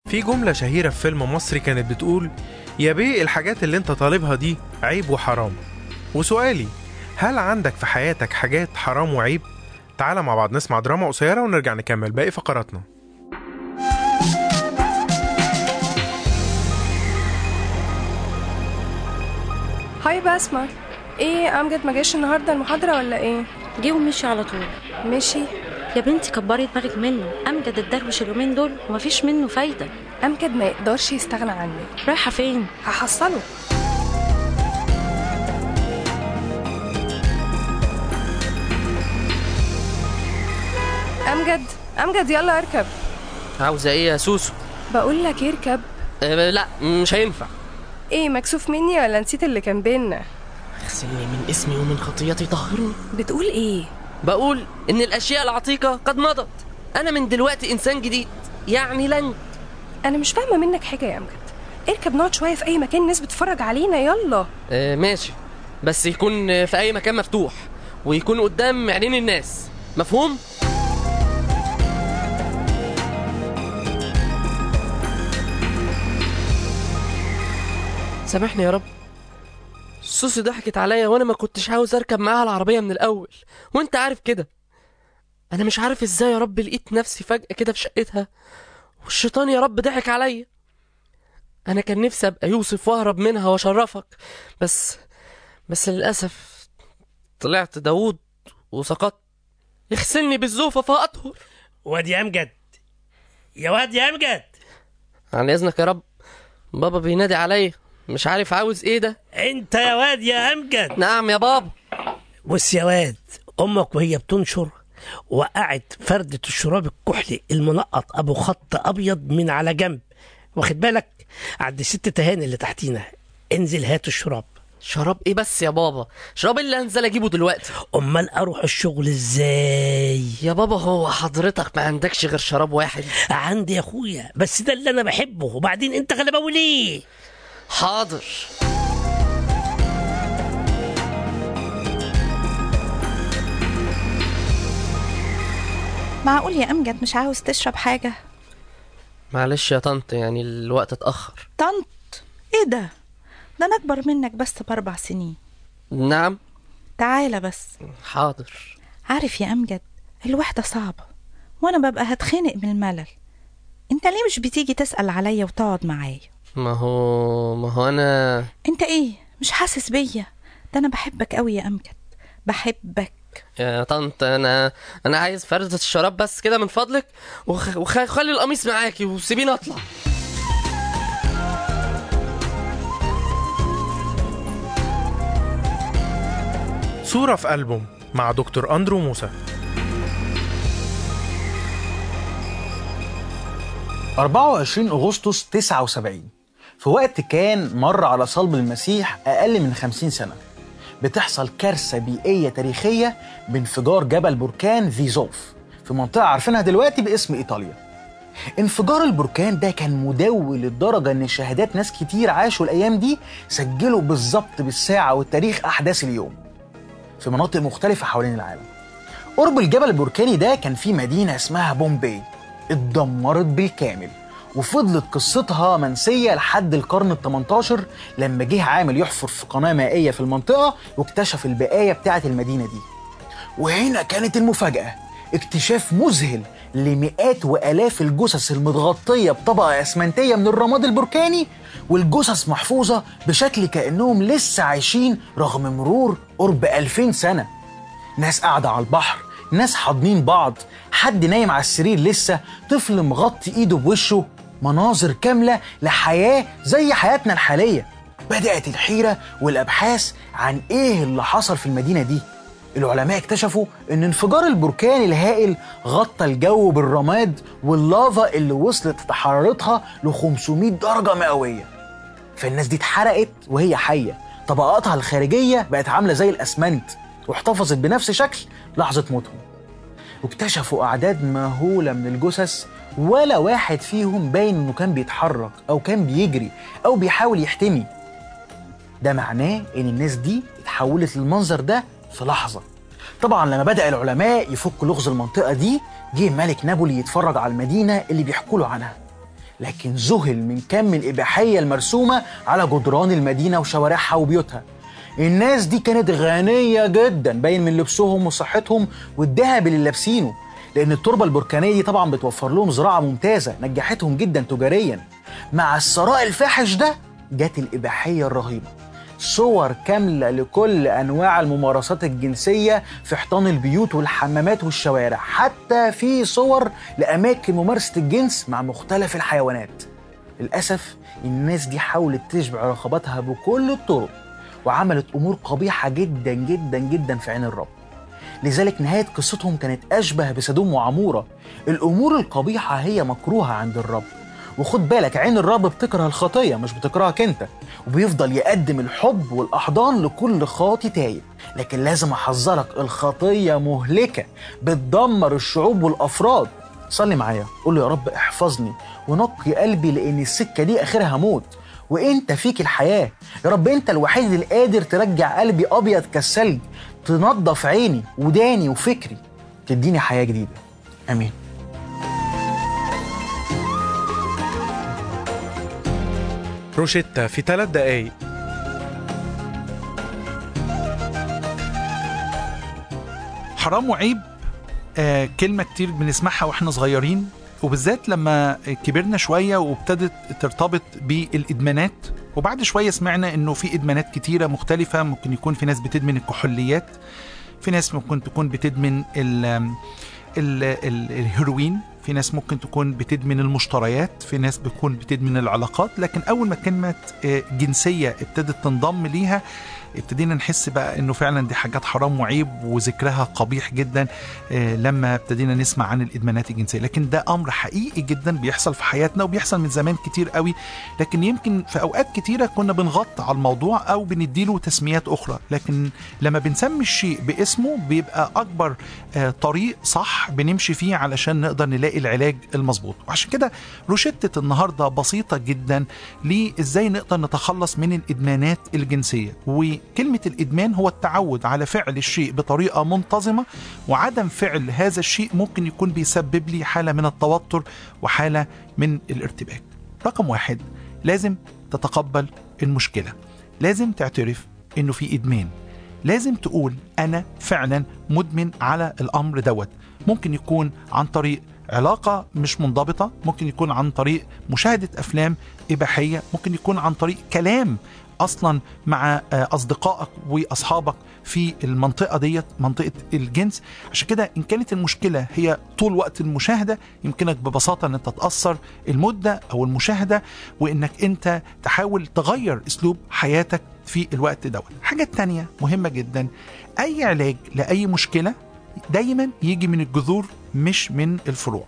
في جملة شهيرة في فيلم مصري كانت بتقول يا بيه الحاجات اللي انت طالبها دي عيب وحرام وسؤالي هل عندك في حياتك حاجات حرام وعيب؟ تعالى مع بعض نسمع دراما قصيرة ونرجع نكمل باقي فقراتنا هاي بسمة ايه امجد ما جاش النهارده المحاضرة ولا ايه؟ جه ومشي على طول ماشي يا بنتي كبري دماغك منه امجد الدروش اليومين دول ومفيش منه فايده امجد ما يقدرش يستغنى عني رايحه فين هحصله امجد امجد يلا اركب عاوزة ايه يا سوسو؟ بقول لك اركب أه لا مش هينفع ايه مكسوف مني ولا نسيت اللي كان بينا اغسلني من اسمي ومن خطيتي طهرني بتقول ايه بقول ان الاشياء العتيقة قد مضت انا من دلوقتي انسان جديد يعني لن انا مش فاهمه منك حاجه يا امجد اركب نقعد شويه في اي مكان الناس بتتفرج علينا يلا أه ماشي بس يكون في اي مكان مفتوح ويكون قدام عينين الناس مفهوم؟ سامحني يا رب سوسي ضحكت عليا وانا ما كنتش عاوز اركب معاها العربية من الاول وانت عارف كده انا مش عارف ازاي يا رب لقيت نفسي فجأة كده في شقتها والشيطان يا رب ضحك عليا انا كان نفسي ابقى يوسف واهرب منها واشرفك بس بس للاسف طلعت داوود وسقطت يغسلني بالزوفة فاطهر واد يا امجد يا واد يا امجد عن اذنك يا رب بابا بينادي عليا مش عارف عاوز ايه ده انت يا واد يا امجد نعم يا بابا بص يا واد امك وهي بتنشر وقعت فردة الشراب الكحلي المنقط ابو خط ابيض من على جنب واخد بالك عند ست تهاني اللي تحتينا انزل هات الشراب شراب ايه بس يا بابا شراب إيه اللي هنزل اجيبه دلوقتي امال اروح الشغل ازاي يا بابا هو حضرتك ما عندكش غير شراب واحد عندي يا اخويا بس ده اللي انا بحبه وبعدين انت غلباوي ليه حاضر معقول يا أمجد مش عاوز تشرب حاجة معلش يا طنط يعني الوقت اتأخر طنط ايه ده ده أنا أكبر منك بس بأربع سنين نعم تعالى بس حاضر عارف يا أمجد الوحدة صعبة وأنا ببقى هتخنق من الملل انت ليه مش بتيجي تسأل عليا وتقعد معايا ما هو ما هو انا انت ايه مش حاسس بيا ده أنا بحبك قوي يا أمجد بحبك يا طنط انا انا عايز فردة الشراب بس كده من فضلك وخ... وخ... وخلي القميص معاكي وسيبيني اطلع صورة في ألبوم مع دكتور أندرو موسى 24 أغسطس 79 في وقت كان مر على صلب المسيح أقل من 50 سنة بتحصل كارثة بيئية تاريخية بانفجار جبل بركان فيزوف في منطقة عارفينها دلوقتي باسم إيطاليا انفجار البركان ده كان مدوي للدرجة إن شهادات ناس كتير عاشوا الأيام دي سجلوا بالظبط بالساعة والتاريخ أحداث اليوم في مناطق مختلفة حوالين العالم قرب الجبل البركاني ده كان في مدينة اسمها بومبي اتدمرت بالكامل وفضلت قصتها منسية لحد القرن ال 18 لما جه عامل يحفر في قناة مائية في المنطقة واكتشف البقايا بتاعة المدينة دي وهنا كانت المفاجأة اكتشاف مذهل لمئات وآلاف الجثث المتغطية بطبقة أسمنتية من الرماد البركاني والجثث محفوظة بشكل كأنهم لسه عايشين رغم مرور قرب 2000 سنة ناس قاعدة على البحر ناس حاضنين بعض حد نايم على السرير لسه طفل مغطي ايده بوشه مناظر كاملة لحياة زي حياتنا الحالية بدأت الحيرة والأبحاث عن إيه اللي حصل في المدينة دي العلماء اكتشفوا ان انفجار البركان الهائل غطى الجو بالرماد واللافا اللي وصلت حرارتها ل 500 درجة مئوية فالناس دي اتحرقت وهي حية طبقاتها الخارجية بقت عاملة زي الأسمنت واحتفظت بنفس شكل لحظة موتهم واكتشفوا أعداد مهولة من الجثث ولا واحد فيهم باين إنه كان بيتحرك أو كان بيجري أو بيحاول يحتمي ده معناه إن الناس دي اتحولت للمنظر ده في لحظة طبعا لما بدأ العلماء يفكوا لغز المنطقة دي جه ملك نابولي يتفرج على المدينة اللي بيحكوا له عنها لكن ذهل من كم الإباحية المرسومة على جدران المدينة وشوارعها وبيوتها الناس دي كانت غنية جدا باين من لبسهم وصحتهم والذهب اللي لابسينه لأن التربة البركانية دي طبعا بتوفر لهم زراعة ممتازة نجحتهم جدا تجاريا مع الثراء الفاحش ده جت الإباحية الرهيبة صور كاملة لكل أنواع الممارسات الجنسية في حيطان البيوت والحمامات والشوارع حتى في صور لأماكن ممارسة الجنس مع مختلف الحيوانات للأسف الناس دي حاولت تشبع رغباتها بكل الطرق وعملت أمور قبيحة جدا جدا جدا في عين الرب لذلك نهاية قصتهم كانت أشبه بسدوم وعمورة الأمور القبيحة هي مكروهة عند الرب وخد بالك عين الرب بتكره الخطية مش بتكرهك انت وبيفضل يقدم الحب والأحضان لكل خاطي تايب لكن لازم أحذرك الخطية مهلكة بتدمر الشعوب والأفراد صلي معايا قول له يا رب احفظني ونقي قلبي لأن السكة دي آخرها موت وانت فيك الحياة يا رب انت الوحيد القادر ترجع قلبي أبيض كالثلج تنظف عيني وداني وفكري تديني حياة جديدة آمين روشيتا في ثلاث دقايق حرام وعيب آه كلمة كتير بنسمعها واحنا صغيرين وبالذات لما كبرنا شوية وابتدت ترتبط بالإدمانات وبعد شوية سمعنا إنه في إدمانات كتيرة مختلفة ممكن يكون في ناس بتدمن الكحوليات في ناس ممكن تكون بتدمن ال ال ال الهيروين في ناس ممكن تكون بتدمن المشتريات في ناس بتكون بتدمن العلاقات لكن أول ما كلمة آه، جنسية ابتدت تنضم ليها ابتدينا نحس بقى انه فعلا دي حاجات حرام وعيب وذكرها قبيح جدا آه، لما ابتدينا نسمع عن الادمانات الجنسيه لكن ده امر حقيقي جدا بيحصل في حياتنا وبيحصل من زمان كتير قوي لكن يمكن في اوقات كتيره كنا بنغطي على الموضوع او بنديله تسميات اخرى لكن لما بنسمي الشيء باسمه بيبقى اكبر آه، طريق صح بنمشي فيه علشان نقدر نلاقي العلاج المظبوط وعشان كده روشتة النهارده بسيطه جدا لازاي نقدر نتخلص من الادمانات الجنسيه وكلمه الادمان هو التعود على فعل الشيء بطريقه منتظمه وعدم فعل هذا الشيء ممكن يكون بيسبب لي حاله من التوتر وحاله من الارتباك رقم واحد لازم تتقبل المشكله لازم تعترف انه في ادمان لازم تقول انا فعلا مدمن على الامر دوت ممكن يكون عن طريق علاقة مش منضبطة ممكن يكون عن طريق مشاهدة أفلام إباحية ممكن يكون عن طريق كلام أصلا مع آه، أصدقائك وأصحابك في المنطقة ديت منطقة الجنس عشان كده إن كانت المشكلة هي طول وقت المشاهدة يمكنك ببساطة أن أنت تأثر المدة أو المشاهدة وإنك أنت تحاول تغير أسلوب حياتك في الوقت دوت حاجة تانية مهمة جدا أي علاج لأي مشكلة دايما يجي من الجذور مش من الفروع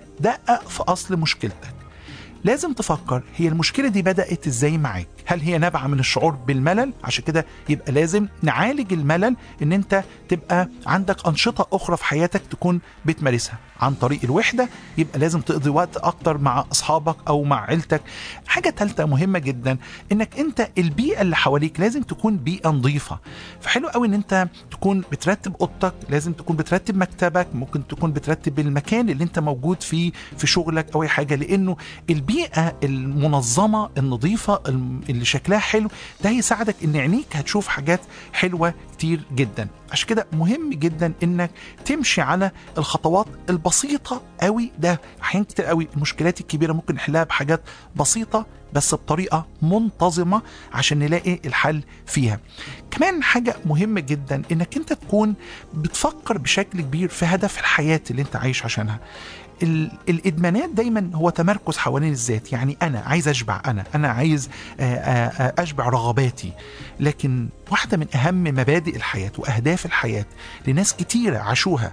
دقق في أصل مشكلتك لازم تفكر هي المشكلة دي بدأت ازاي معاك هل هي نابعة من الشعور بالملل عشان كده يبقى لازم نعالج الملل ان انت تبقى عندك أنشطة أخرى في حياتك تكون بتمارسها عن طريق الوحدة يبقى لازم تقضي وقت أكتر مع أصحابك أو مع عيلتك حاجة تالتة مهمة جدا انك انت البيئة اللي حواليك لازم تكون بيئة نظيفة فحلو قوي ان انت تكون بترتب اوضتك لازم تكون بترتب مكتبك ممكن تكون بترتب المكان اللي انت موجود فيه في شغلك او اي حاجة لانه البيئة المنظمة النظيفة الم- اللي شكلها حلو ده هيساعدك ان عينيك هتشوف حاجات حلوة كتير جدا عشان كده مهم جدا انك تمشي على الخطوات البسيطة قوي ده احيانا كتير قوي المشكلات الكبيرة ممكن نحلها بحاجات بسيطة بس بطريقة منتظمة عشان نلاقي الحل فيها كمان حاجة مهمة جدا انك انت تكون بتفكر بشكل كبير في هدف الحياة اللي انت عايش عشانها ال- الادمانات دايما هو تمركز حوالين الذات يعني انا عايز اشبع انا انا عايز آه، آه، آه، اشبع رغباتي لكن واحده من اهم مبادئ الحياه واهداف الحياه لناس كتيره عاشوها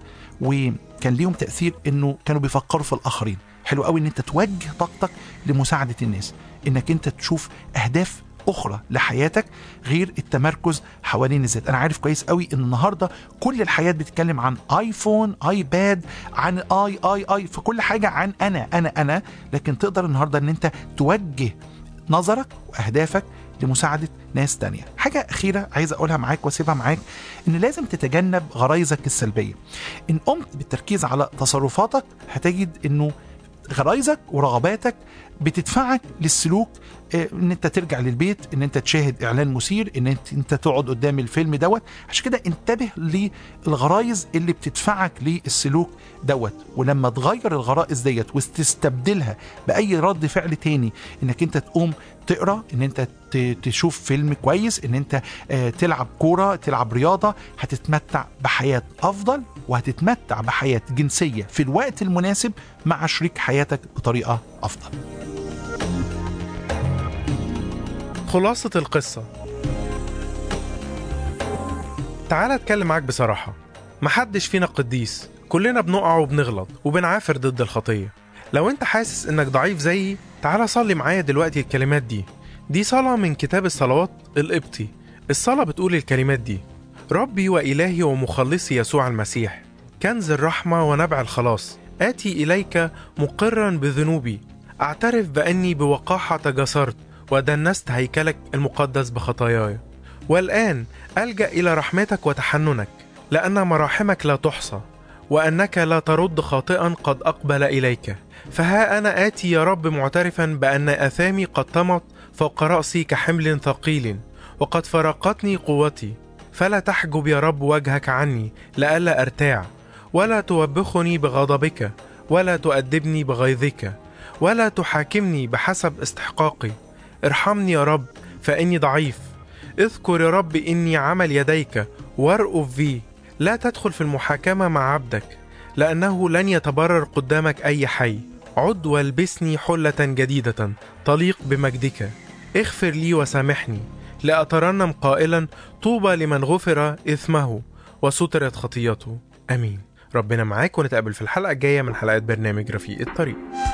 وكان ليهم تاثير انه كانوا بيفكروا في الاخرين حلو قوي ان انت توجه طاقتك لمساعده الناس انك انت تشوف اهداف اخرى لحياتك غير التمركز حوالين الذات انا عارف كويس قوي ان النهارده كل الحياه بتتكلم عن ايفون ايباد عن اي اي اي في كل حاجه عن انا انا انا لكن تقدر النهارده ان انت توجه نظرك واهدافك لمساعده ناس تانية حاجة أخيرة عايز أقولها معاك وأسيبها معاك إن لازم تتجنب غرايزك السلبية إن قمت بالتركيز على تصرفاتك هتجد إنه غرايزك ورغباتك بتدفعك للسلوك آه، ان انت ترجع للبيت ان انت تشاهد اعلان مثير ان انت, انت تقعد قدام الفيلم دوت عشان كده انتبه للغرايز اللي بتدفعك للسلوك دوت ولما تغير الغرائز ديت وتستبدلها باي رد فعل تاني انك انت تقوم تقرا ان انت ت- تشوف فيلم كويس ان انت آه، تلعب كوره تلعب رياضه هتتمتع بحياه افضل وهتتمتع بحياه جنسيه في الوقت المناسب مع شريك حياتك بطريقه افضل خلاصة القصة تعال اتكلم معاك بصراحة محدش فينا قديس كلنا بنقع وبنغلط وبنعافر ضد الخطية لو انت حاسس انك ضعيف زيي تعال صلي معايا دلوقتي الكلمات دي دي صلاة من كتاب الصلوات القبطي الصلاة بتقول الكلمات دي ربي وإلهي ومخلصي يسوع المسيح كنز الرحمة ونبع الخلاص آتي إليك مقرا بذنوبي أعترف بأني بوقاحة تجسرت ودنست هيكلك المقدس بخطاياي والآن ألجأ إلى رحمتك وتحننك لأن مراحمك لا تحصى وأنك لا ترد خاطئا قد أقبل إليك فها أنا آتي يا رب معترفا بأن آثامي قد طمت فوق رأسي كحمل ثقيل وقد فرقتني قوتي فلا تحجب يا رب وجهك عني لئلا أرتاع ولا توبخني بغضبك ولا تؤدبني بغيظك ولا تحاكمني بحسب استحقاقي ارحمني يا رب فإني ضعيف اذكر يا رب إني عمل يديك وارأف بي لا تدخل في المحاكمة مع عبدك لأنه لن يتبرر قدامك أي حي عد والبسني حلة جديدة تليق بمجدك اغفر لي وسامحني لأترنم قائلا طوبى لمن غفر إثمه وسترت خطيته أمين ربنا معاك ونتقابل في الحلقة الجاية من حلقات برنامج رفيق الطريق